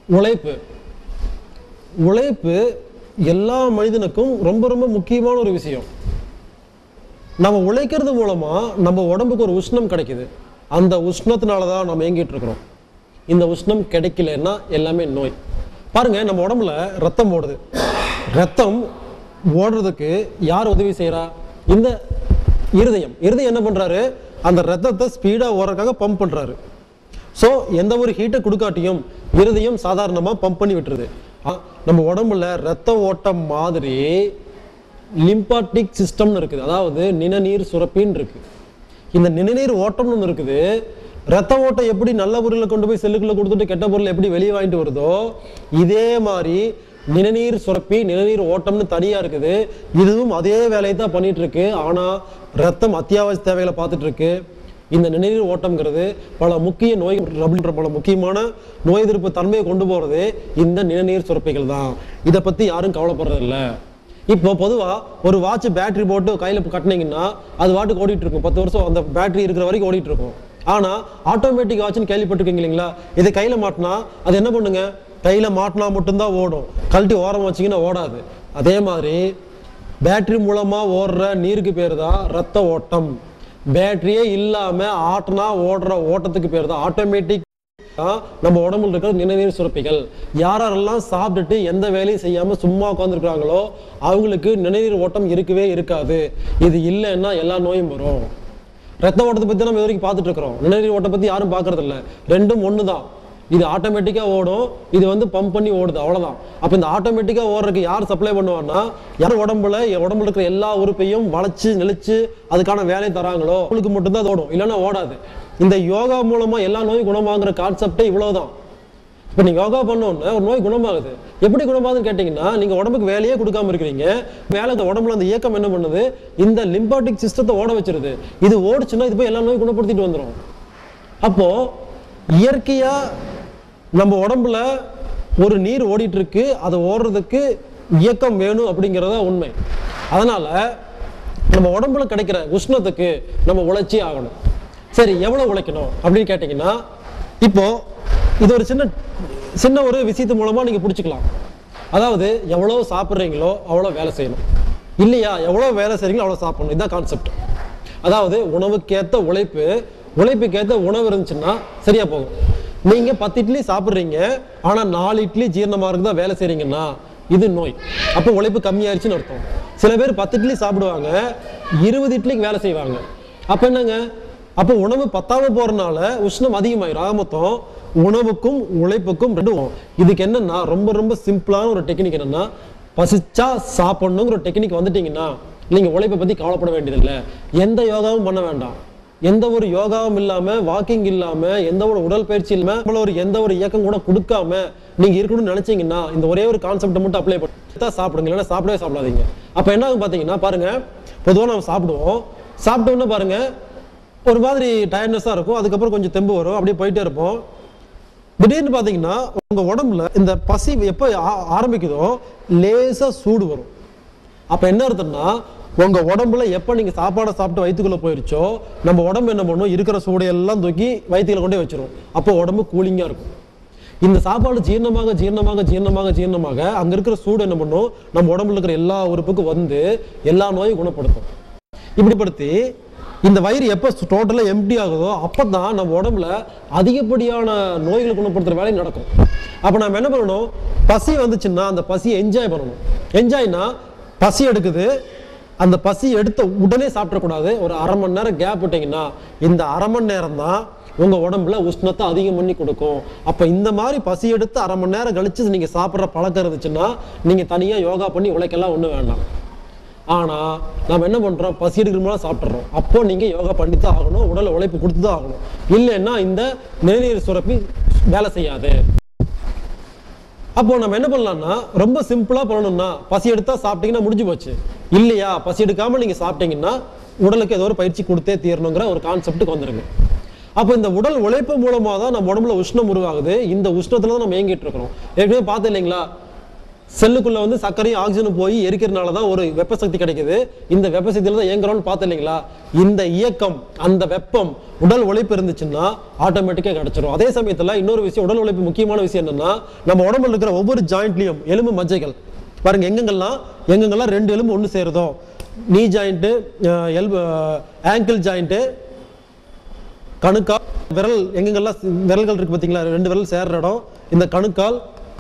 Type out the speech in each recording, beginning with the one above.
உழைப்பு உழைப்பு எல்லா மனிதனுக்கும் ரொம்ப ரொம்ப முக்கியமான ஒரு விஷயம் நம்ம உழைக்கிறது மூலமா நம்ம உடம்புக்கு ஒரு உஷ்ணம் கிடைக்குது அந்த உஷ்ணத்தினால தான் நம்ம இயங்கிட்டு இருக்கிறோம் இந்த உஷ்ணம் கிடைக்கலன்னா எல்லாமே நோய் பாருங்க நம்ம உடம்புல ரத்தம் ஓடுது ரத்தம் ஓடுறதுக்கு யார் உதவி செய்றா இந்த இருதயம் இருதயம் என்ன பண்றாரு அந்த ரத்தத்தை ஸ்பீடா ஓடுறதுக்காக பம்ப் பண்றாரு ஸோ எந்த ஒரு ஹீட்டை கொடுக்காட்டியும் இருதயம் சாதாரணமாக பம்ப் பண்ணி விட்டுருது ஆ, நம்ம உடம்புல ரத்த ஓட்டம் மாதிரி லிம்பாட்டிக் சிஸ்டம்னு இருக்குது அதாவது நிணநீர் சுரப்பின்னு இருக்கு இந்த நிணநீர் ஓட்டம்னு ஒன்று இருக்குது ரத்த ஓட்டம் எப்படி நல்ல பொருளை கொண்டு போய் செல்லுக்குள்ள கொடுத்துட்டு கெட்ட பொருள் எப்படி வெளியே வாங்கிட்டு வருதோ இதே மாதிரி நிணநீர் சுரப்பி நிணநீர் ஓட்டம்னு தனியா இருக்குது இதுவும் அதே வேலையை தான் பண்ணிட்டு இருக்கு ஆனா ரத்தம் அத்தியாவசிய தேவைகளை பார்த்துட்டு இருக்கு இந்த நிணநீர் ஓட்டம்ங்கிறது பல முக்கிய நோய் அப்படின்ற பல முக்கியமான நோய் எதிர்ப்பு தன்மையை கொண்டு போறது இந்த நிணநீர் சுரப்பிகள் தான் இதை பத்தி யாரும் கவலைப்படுறது இல்ல இப்போ பொதுவா ஒரு வாட்ச் பேட்டரி போட்டு கையில கட்டினீங்கன்னா அது வாட்டுக்கு ஓடிட்டு இருக்கும் பத்து வருஷம் அந்த பேட்டரி இருக்கிற வரைக்கும் ஓடிட்டு இருக்கும் ஆனா ஆட்டோமேட்டிக் வாட்ச்னு கேள்விப்பட்டிருக்கீங்க இல்லைங்களா இதை கையில மாட்டினா அது என்ன பண்ணுங்க கையில மாட்டினா மட்டும்தான் ஓடும் கழட்டி ஓரம் வச்சீங்கன்னா ஓடாது அதே மாதிரி பேட்டரி மூலமா ஓடுற நீருக்கு பேர் தான் ரத்த ஓட்டம் பேட்டரியே இல்லாம ஆட்டினா ஓடுற ஓட்டத்துக்கு பேர் தான் ஆட்டோமேட்டிக் நம்ம உடம்புல இருக்கிற நிணநீர் சுரப்பிகள் யாரெல்லாம் சாப்பிட்டுட்டு எந்த வேலையும் செய்யாம சும்மா உட்காந்துருக்காங்களோ அவங்களுக்கு நிணநீர் ஓட்டம் இருக்கவே இருக்காது இது இல்லைன்னா எல்லா நோயும் வரும் ரத்த ஓட்டத்தை பத்தி நம்ம இது வரைக்கும் பார்த்துட்டு இருக்கிறோம் நிணநீர் ஓட்டத்தை பத்தி யாரும் பார்க்கறது இல்ல ரெண்டும் ஒன்று தான் இது ஆட்டோமேட்டிக்கா ஓடும் இது வந்து பம்ப் பண்ணி ஓடுது அவ்வளவுதான் அப்ப இந்த ஆட்டோமேட்டிக்கா ஓடுறதுக்கு யார் சப்ளை பண்ணுவான்னா யார் உடம்புல என் உடம்புல இருக்கிற எல்லா உறுப்பையும் வளைச்சு நெளிச்சு அதுக்கான வேலையை தராங்களோ அவங்களுக்கு மட்டும்தான் அது ஓடும் இல்லைன்னா ஓடாது இந்த யோகா மூலமா எல்லா நோயும் குணமாகுற கான்செப்டே இவ்வளவுதான் இப்போ நீங்க யோகா பண்ணோன்னு ஒரு நோய் குணமாகுது எப்படி குணமாகுதுன்னு கேட்டிங்கன்னா நீங்க உடம்புக்கு வேலையே கொடுக்காம இருக்கிறீங்க வேலை இந்த உடம்புல அந்த இயக்கம் என்ன பண்ணுது இந்த லிம்பாட்டிக் சிஸ்டத்தை ஓட வச்சிருது இது ஓடுச்சுன்னா இது போய் எல்லா நோயும் குணப்படுத்திட்டு வந்துடும் அப்போ இயற்கையா நம்ம உடம்புல ஒரு நீர் ஓடிட்டு இருக்கு அது ஓடுறதுக்கு இயக்கம் வேணும் அப்படிங்கிறத உண்மை அதனால நம்ம உடம்புல கிடைக்கிற உஷ்ணத்துக்கு நம்ம உழைச்சி ஆகணும் சரி எவ்வளவு உழைக்கணும் அப்படின்னு கேட்டிங்கன்னா இப்போ இது ஒரு சின்ன சின்ன ஒரு விஷயத்து மூலமா நீங்க பிடிச்சிக்கலாம் அதாவது எவ்வளவு சாப்பிட்றீங்களோ அவ்வளோ வேலை செய்யணும் இல்லையா எவ்வளவு வேலை செய்றீங்களோ அவ்வளோ சாப்பிடணும் இதுதான் கான்செப்ட் அதாவது உணவுக்கேத்த உழைப்பு உழைப்புக்கேத்த உணவு இருந்துச்சுன்னா சரியா போகும் நீங்க பத்து இட்லி சாப்பிட்றீங்க ஆனா நாலு இட்லி ஜீரணமாகறதுக்கு தான் வேலை செய்றீங்கன்னா இது நோய் அப்போ உழைப்பு கம்மியாயிருச்சுன்னு அர்த்தம் சில பேர் பத்து இட்லி சாப்பிடுவாங்க இருபது இட்லிக்கு வேலை செய்வாங்க அப்ப என்னங்க அப்போ உணவு பத்தாம போறதுனால உஷ்ணம் அதிகமாயிரும் ஆக மொத்தம் உணவுக்கும் உழைப்புக்கும் ரெண்டும் இதுக்கு என்னன்னா ரொம்ப ரொம்ப சிம்பிளான ஒரு டெக்னிக் என்னன்னா பசிச்சா சாப்பிடணுங்கிற ஒரு டெக்னிக் வந்துட்டீங்கன்னா நீங்க உழைப்பை பத்தி கவலைப்பட வேண்டியதில்லை எந்த யோகாவும் பண்ண வேண்டாம் எந்த ஒரு யோகாவும் இல்லாம வாக்கிங் இல்லாம எந்த ஒரு உடற்பயிற்சி இல்லாம நம்மள ஒரு எந்த ஒரு இயக்கம் கூட கொடுக்காம நீங்க இருக்கணும்னு நினைச்சீங்கன்னா இந்த ஒரே ஒரு கான்செப்ட் மட்டும் அப்ளை பண்ணி சாப்பிடுங்க இல்லைன்னா சாப்பிடவே சாப்பிடாதீங்க அப்ப என்ன ஆகும் பாத்தீங்கன்னா பாருங்க பொதுவா நம்ம சாப்பிடுவோம் சாப்பிட்ட உடனே பாருங்க ஒரு மாதிரி டயர்ட்னஸாக இருக்கும் அதுக்கப்புறம் கொஞ்சம் தெம்பு வரும் அப்படியே போயிட்டே இருப்போம் திடீர்னு பார்த்தீங்கன்னா உங்க உடம்புல இந்த பசி எப்போ ஆ- ஆரம்பிக்குதோ லேசா சூடு வரும் அப்ப என்ன அர்த்தம்னா உங்க உடம்புல எப்ப நீங்க சாப்பாடை சாப்பிட்டு வயித்துக்குள்ள போயிருச்சோ நம்ம உடம்பு என்ன பண்ணும் இருக்கிற சூடையெல்லாம் தூக்கி வயிற்றுல கொண்டே வச்சிரும் அப்போ உடம்பு கூலிங்கா இருக்கும் இந்த சாப்பாடு ஜீரணமாக ஜீரணமாக ஜீரணமாக ஜீரணமாக அங்க இருக்கிற சூடு என்ன பண்ணும் நம்ம உடம்புல இருக்கிற எல்லா உறுப்புக்கும் வந்து எல்லா நோயும் குணப்படுத்தும் இப்படிப்படுத்தி இந்த வயிறு எப்போ டோட்டலாக எம்டி ஆகுதோ அப்போ தான் நம்ம உடம்புல அதிகப்படியான நோய்களை குணப்படுத்துகிற வேலை நடக்கும் அப்போ நம்ம என்ன பண்ணணும் பசி வந்துச்சுன்னா அந்த பசியை என்ஜாய் பண்ணணும் என்ஜாய்னா பசி எடுக்குது அந்த பசி எடுத்த உடனே சாப்பிடக்கூடாது ஒரு அரை மணி நேரம் கேப் விட்டீங்கன்னா இந்த அரை மணி நேரம் தான் உங்க உடம்புல உஷ்ணத்தை அதிகம் பண்ணி கொடுக்கும் அப்ப இந்த மாதிரி பசி எடுத்து அரை மணி நேரம் கழிச்சு நீங்க சாப்பிட்ற பழக்கம் இருந்துச்சுன்னா நீங்க தனியா யோகா பண்ணி உழைக்கலாம் ஒன்றும் வேண்டாம் ஆனா நம்ம என்ன பண்றோம் பசி எடுக்கிற மாதிரி சாப்பிட்றோம் அப்போ நீங்க யோகா பண்ணி தான் ஆகணும் உடல் உழைப்பு கொடுத்து தான் ஆகணும் இல்லைன்னா இந்த நிணநீர் சுரப்பி வேலை செய்யாது அப்போ நம்ம என்ன பண்ணலாம்னா ரொம்ப சிம்பிளா பண்ணணும்னா பசி எடுத்தா சாப்பிட்டீங்கன்னா முடிஞ்சு போச்சு இல்லையா பசி எடுக்காம நீங்க சாப்பிட்டீங்கன்னா உடலுக்கு ஏதோ ஒரு பயிற்சி கொடுத்தே தீரணுங்கிற ஒரு கான்செப்ட்டுக்கு வந்துருங்க அப்போ இந்த உடல் உழைப்பு மூலமா தான் நம்ம உடம்புல உஷ்ணம் உருவாகுது இந்த உஷ்ணத்துல தான் நம்ம இயங்கிட்டு இருக்கிறோம் ஏற்கனவே பார்த்தோம் இல்லைங்களா செல்லுக்குள்ள வந்து சர்க்கரையும் ஆக்சிஜனும் போய் எரிக்கிறதுனால தான் ஒரு வெப்ப சக்தி கிடைக்குது இந்த வெப்ப சக்தியில தான் இயங்குறோம்னு பார்த்து இல்லைங்களா இந்த இயக்கம் அந்த வெப்பம் உடல் உழைப்பு இருந்துச்சுன்னா ஆட்டோமேட்டிக்காக கிடைச்சிரும் அதே சமயத்துல இன்னொரு விஷயம் உடல் உழைப்பு முக்கியமான விஷயம் என்னன்னா நம்ம உடம்புல இருக்கிற ஒவ்வொரு ஜாயிண்ட்லயும் எலும்பு மஜ்ஜைகள் பாருங்க எங்கெங்கெல்லாம் எங்கெங்கெல்லாம் ரெண்டு எலும்பு ஒன்று சேருதோ நீ ஜாயிண்ட்டு எல்பு ஆங்கிள் ஜாயிண்ட்டு கணுக்கால் விரல் எங்கெங்கெல்லாம் சி- விரல்கள் இருக்கு பார்த்தீங்களா ரெண்டு விரல் சேர்ற இடம் இந்த கணுக்கால்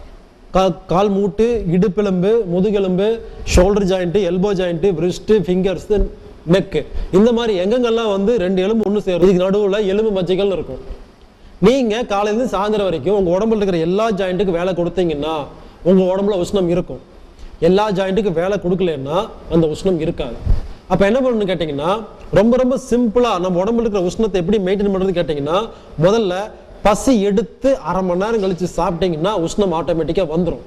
கா- கால் மூட்டு இடுப்பெலும்பு முதுகெலும்பு shoulder joint elbow joint wrist fingers neck இந்த மாதிரி எங்கெங்கெல்லாம் வந்து ரெண்டு எலும்பு ஒன்று சேரும் இதுக்கு நடுவில் எலும்பு மஜ்ஜைகள் இருக்கும் நீங்க காலையிலேருந்து சாயந்தரம் வரைக்கும் உங்க உடம்புல இருக்கிற எல்லா ஜாயிண்ட்டுக்கும் வேலை கொடுத்தீங்கன்னா உங்க உடம்புல உஷ்ணம் இருக்கும் எல்லா ஜாயிண்ட்டுக்கும் வேலை கொடுக்கலன்னா அந்த உஷ்ணம் இருக்காது அப்ப என்ன பண்ணணும்னு கேட்டிங்கன்னா ரொம்ப ரொம்ப சிம்பிளா நம்ம உடம்புல இருக்கிற உஷ்ணத்தை எப்படி மெயின்டைன் பண்றது கேட்டிங்கன்னா முதல்ல பசி எடுத்து அரை மணி நேரம் கழிச்சு சாப்பிட்டீங்கன்னா உஷ்ணம் ஆட்டோமேட்டிக்கா வந்துடும்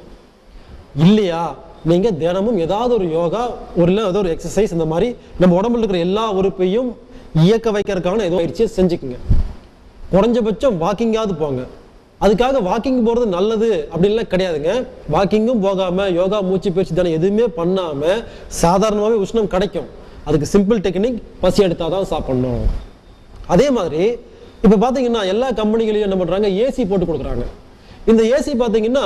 இல்லையா நீங்க தினமும் ஏதாவது ஒரு யோகா ஒரு இல்லை ஏதோ ஒரு எக்ஸசைஸ் இந்த மாதிரி நம்ம உடம்புல இருக்கிற எல்லா உறுப்பையும் இயக்க வைக்கிறதுக்கான ஏதோ பயிற்சியை செஞ்சுக்குங்க குறைஞ்சபட்சம் வாக்கிங்காவது போங்க அதுக்காக வாக்கிங் போகிறது நல்லது அப்படின்லாம் கிடையாதுங்க வாக்கிங்கும் போகாமல் யோகா மூச்சு பயிற்சி தானே எதுவுமே பண்ணாமல் சாதாரணமாகவே உஷ்ணம் கிடைக்கும் அதுக்கு சிம்பிள் டெக்னிக் பசி எடுத்தால் தான் சாப்பிடணும் அதே மாதிரி இப்போ பார்த்தீங்கன்னா எல்லா கம்பெனிகளையும் என்ன பண்ணுறாங்க ஏசி போட்டு கொடுக்குறாங்க இந்த ஏசி பார்த்தீங்கன்னா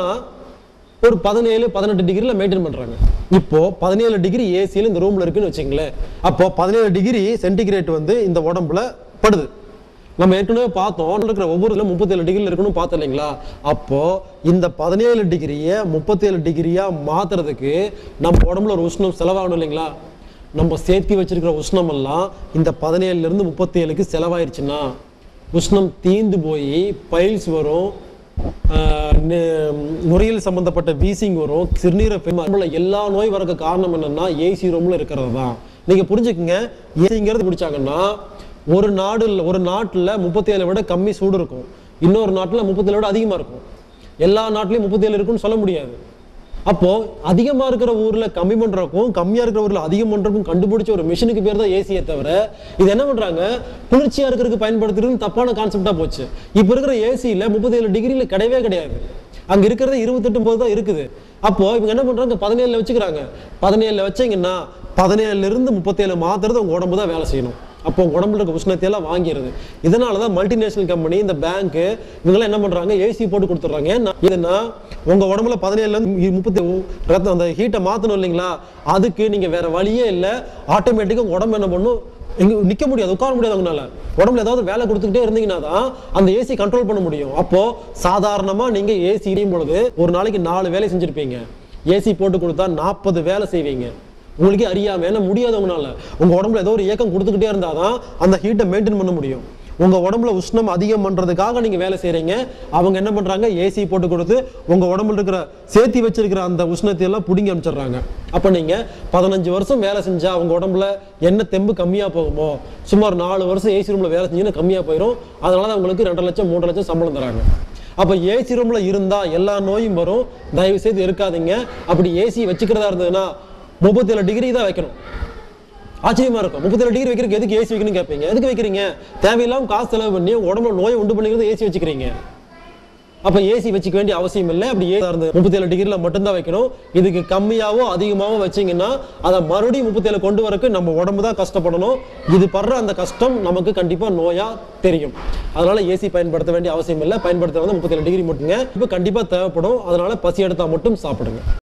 ஒரு பதினேழு பதினெட்டு டிகிரியில் மெயின்டைன் பண்ணுறாங்க இப்போ பதினேழு டிகிரி ஏசியில் இந்த ரூமில் இருக்குன்னு வச்சுங்களேன் அப்போ பதினேழு டிகிரி சென்டிகிரேட் வந்து இந்த உடம்புல படுது நம்ம ஏற்கனவே பார்த்தோம் இருக்கிற ஒவ்வொரு இதில் முப்பத்தேழு டிகிரியில் இருக்கணும் பார்த்தோம் இல்லைங்களா அப்போ இந்த பதினேழு டிகிரியை முப்பத்தேழு டிகிரியா மாத்துறதுக்கு நம்ம உடம்புல ஒரு உஷ்ணம் செலவாகணும் இல்லைங்களா நம்ம சேர்த்து வச்சிருக்கிற உஷ்ணம் எல்லாம் இந்த பதினேழுல இருந்து முப்பத்தேழுக்கு செலவாயிருச்சுன்னா உஷ்ணம் தீந்து போய் பைல்ஸ் வரும் ஆஹ் நு- நுரையீரல் சம்பந்தப்பட்ட வீசிங் வரும் சிறுநீரை பெருமாள் எல்லா நோய் வரக்கு காரணம் என்னன்னா ஏசி ரூம்ல இருக்கிறது தான் நீங்க புரிஞ்சுக்குங்க ஏசிங்கிறது பிடிச்சாங்கன்னா ஒரு நாடு ஒரு நாட்டுல முப்பத்தி விட கம்மி சூடு இருக்கும் இன்னொரு நாட்டுல முப்பத்தி விட அதிகமா இருக்கும் எல்லா நாட்டிலையும் முப்பத்தி இருக்குன்னு சொல்ல முடியாது அப்போ அதிகமா இருக்கிற ஊர்ல கம்மி பண்றதுக்கும் கம்மியா இருக்கிற ஊர்ல அதிகம் பண்றதுக்கும் கண்டுபிடிச்ச ஒரு மிஷினுக்கு பேர் தான் ஏசியே தவிர இது என்ன பண்றாங்க குளிர்ச்சியா இருக்கிறதுக்கு பயன்படுத்துறது தப்பான கான்செப்டா போச்சு இப்ப இருக்கிற ஏசியில முப்பத்தி ஏழு டிகிரியில கிடையவே கிடையாது அங்க இருக்கிறது இருபத்தெட்டு போது தான் இருக்குது அப்போ இவங்க என்ன பண்றாங்க பதினேழுல வச்சுக்கிறாங்க பதினேழுல வச்சீங்கன்னா பதினேழுல இருந்து முப்பத்தேழு மாத்துறது உங்க உடம்பு தான் வேலை செய்யணும் அப்போ உங்க உடம்புல இருக்க உஷ்ணத்தை எல்லாம் வாங்கிடுது இதனால தான் மல்டிநேஷனல் கம்பெனி இந்த பேங்க் இவங்கெல்லாம் என்ன பண்றாங்க ஏசி போட்டு கொடுத்துட்றாங்க ஏன்னா இதுனா உங்க உடம்புல பதினேழுல இருந்து முப்பத்தி ரத்தம் அந்த ஹீட்டை மாத்தணும் இல்லைங்களா அதுக்கு நீங்க வேற வழியே இல்லை ஆட்டோமேட்டிக்கா உங்க உடம்பு என்ன பண்ணும் எங்க நிக்க முடியாது உட்கார முடியாது அவங்களால உடம்புல ஏதாவது வேலை கொடுத்துக்கிட்டே இருந்தீங்கன்னா தான் அந்த ஏசி கண்ட்ரோல் பண்ண முடியும் அப்போ சாதாரணமா நீங்க ஏசி இடியும் பொழுது ஒரு நாளைக்கு நாலு வேலை செஞ்சிருப்பீங்க ஏசி போட்டு கொடுத்தா நாற்பது வேலை செய்வீங்க உங்களுக்கே அறியாம ஏன்னா முடியாது உங்களால உங்க உடம்புல ஏதோ ஒரு இயக்கம் கொடுத்துக்கிட்டே இருந்தாதான் அந்த ஹீட்டை மெயின்டைன் பண்ண முடியும் உங்க உடம்புல உஷ்ணம் அதிகம் பண்றதுக்காக நீங்க வேலை செய்றீங்க அவங்க என்ன பண்றாங்க ஏசி போட்டு கொடுத்து உங்க உடம்புல இருக்கிற சேர்த்தி வச்சிருக்கிற அந்த உஷ்ணத்தை எல்லாம் பிடுங்கி அனுப்பிச்சிடுறாங்க அப்ப நீங்க பதினஞ்சு வருஷம் வேலை செஞ்சா உங்க உடம்புல என்ன தெம்பு கம்மியா போகுமோ சுமார் நாலு வருஷம் ஏசி ரூம்ல வேலை செஞ்சீங்கன்னா கம்மியா போயிடும் அதனால தான் உங்களுக்கு ரெண்டரை லட்சம் மூன்று லட்சம் சம்பளம் தராங்க அப்ப ஏசி ரூம்ல இருந்தா எல்லா நோயும் வரும் தயவு செய்து இருக்காதீங்க அப்படி ஏசி வச்சுக்கிறதா இருந்ததுன்னா முப்பத்தேழு டிகிரி தான் வைக்கணும் ஆச்சரியமா இருக்கும் முப்பத்தேழு டிகிரி வைக்கிறதுக்கு எதுக்கு ஏசி வைக்கணும்னு கேட்பீங்க எதுக்கு வைக்கிறீங்க தேவையில்லாம காசு செலவு பண்ணி உங்க உடம்புல நோயை உண்டு பண்ணிக்கிறது ஏசி வச்சுக்கிறீங்க அப்ப ஏசி வச்சுக்க வேண்டிய அவசியம் இல்லை அப்படி ஏசி இருந்து முப்பத்தேழு டிகிரில மட்டும்தான் வைக்கணும் இதுக்கு கம்மியாவோ அதிகமாவோ வச்சீங்கன்னா அதை மறுபடியும் முப்பத்தேழு கொண்டு வரக்கு நம்ம உடம்பு தான் கஷ்டப்படணும் இது படுற அந்த கஷ்டம் நமக்கு கண்டிப்பா நோயா தெரியும் அதனால ஏசி பயன்படுத்த வேண்டிய அவசியம் இல்லை பயன்படுத்த வந்து முப்பத்தேழு டிகிரி மட்டுங்க இப்போ கண்டிப்பா தேவைப்படும் அதனால பசி எடுத்தா மட்டும் சாப்பிடுங்க